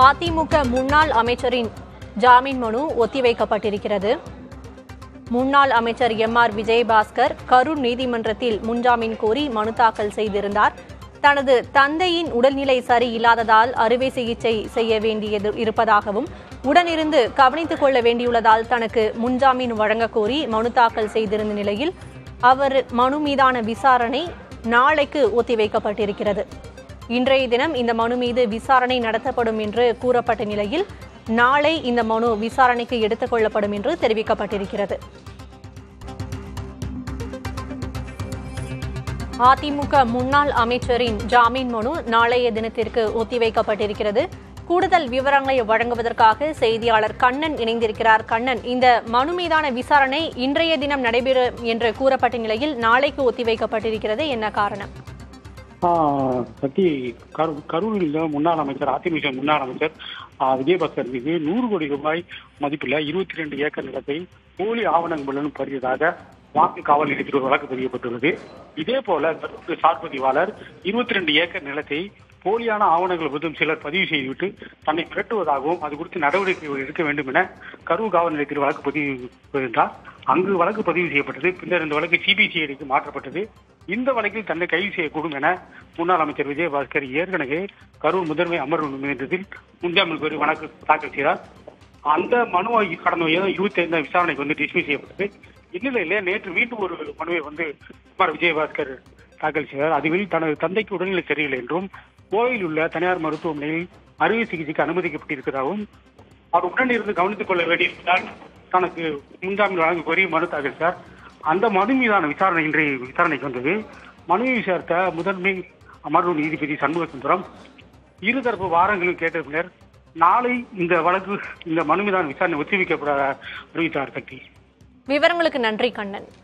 அதிமுக முன்னாள் அமைச்சரின் ஜாமீன் மனு ஒத்திவைக்கப்பட்டிருக்கிறது முன்னாள் அமைச்சர் எம் ஆர் விஜயபாஸ்கர் கரூர் நீதிமன்றத்தில் முன்ஜாமீன் கோரி மனு தாக்கல் செய்திருந்தார் தனது தந்தையின் உடல்நிலை சரியில்லாததால் அறுவை சிகிச்சை செய்ய வேண்டியது இருப்பதாகவும் உடனிருந்து கவனித்துக் கொள்ள வேண்டியுள்ளதால் தனக்கு முன்ஜாமீன் வழங்கக் கோரி மனு தாக்கல் செய்திருந்த நிலையில் அவர் மனு மீதான விசாரணை நாளைக்கு ஒத்திவைக்கப்பட்டிருக்கிறது இன்றைய தினம் இந்த மனு மீது விசாரணை நடத்தப்படும் என்று கூறப்பட்ட நிலையில் நாளை இந்த மனு விசாரணைக்கு எடுத்துக் கொள்ளப்படும் என்று தெரிவிக்கப்பட்டிருக்கிறது அதிமுக முன்னாள் அமைச்சரின் ஜாமீன் மனு நாளைய தினத்திற்கு ஒத்திவைக்கப்பட்டிருக்கிறது கூடுதல் விவரங்களை வழங்குவதற்காக செய்தியாளர் கண்ணன் இணைந்திருக்கிறார் கண்ணன் இந்த மனு மீதான விசாரணை இன்றைய தினம் நடைபெறும் என்று கூறப்பட்ட நிலையில் நாளைக்கு ஒத்திவைக்கப்பட்டிருக்கிறது என்ன காரணம் ஆஹ் சக்தி கரு கரூரில் முன்னாள் அமைச்சர் அதிமுக முன்னாள் அமைச்சர் ஆஹ் விஜயபாஸ்கர் மீது நூறு கோடி ரூபாய் மதிப்புள்ள இருபத்தி ரெண்டு ஏக்கர் நிலத்தை போலி ஆவணங்களுடன் பறியதாக வாக்கு காவல் நிலையத்தில் ஒரு வழக்கு பதியப்பட்டுள்ளது இதே போல கரூர் சார் பதிவாளர் இருபத்தி ரெண்டு ஏக்கர் நிலத்தை போலியான ஆவணங்கள் விதம் சிலர் பதிவு செய்துவிட்டு தன்னை மிரட்டுவதாகவும் அது குறித்து நடவடிக்கை எடுக்க வேண்டும் என கரூர் காவல் நிலையத்தில் வழக்கு பதிவு செய்தார் அங்கு வழக்கு பதிவு செய்யப்பட்டது பின்னர் இந்த வழக்கு சிபிசிஐடிக்கு மாற்றப்பட்டது இந்த வழக்கில் தன்னை கைது செய்யக்கூடும் என முன்னாள் அமைச்சர் விஜயபாஸ்கர் ஏற்கனவே கரூர் முதன்மை அமர்வு நீதிமன்றத்தில் முன்ஜாமீன் கோரி வழக்கு தாக்கல் செய்தார் அந்த மனுவை கடந்த இருபத்தி ஐந்தாம் விசாரணைக்கு வந்து டிஸ்மிஸ் செய்யப்பட்டது இந்நிலையில நேற்று மீண்டும் ஒரு மனுவை வந்து குமார் விஜயபாஸ்கர் தாக்கல் செய்தார் அதில் தனது தந்தைக்கு உடல்நிலை சரியில்லை என்றும் கோவையில் உள்ள தனியார் மருத்துவமனையில் அறுவை சிகிச்சைக்கு அனுமதிக்கப்பட்டிருப்பதாகவும் அவர் உடன் இருந்து கவனித்துக் கொள்ள வேண்டியிருப்பதால் தனக்கு முன்ஜாமீன் வழங்க கோரி மனு தாக்கல் செய்தார் அந்த மனு மீதான விசாரணை இன்றைய விசாரணைக்கு வந்தது மனுவை விசாரித்த முதன்மை அமர்வு நீதிபதி சண்முக சுந்தரம் இருதரப்பு வாரங்களும் கேட்ட பின்னர் நாளை இந்த வழக்கு இந்த மனு மீதான விசாரணை ஒத்திவைக்கப்பட அறிவித்தார் சக்தி விவரங்களுக்கு நன்றி கண்ணன்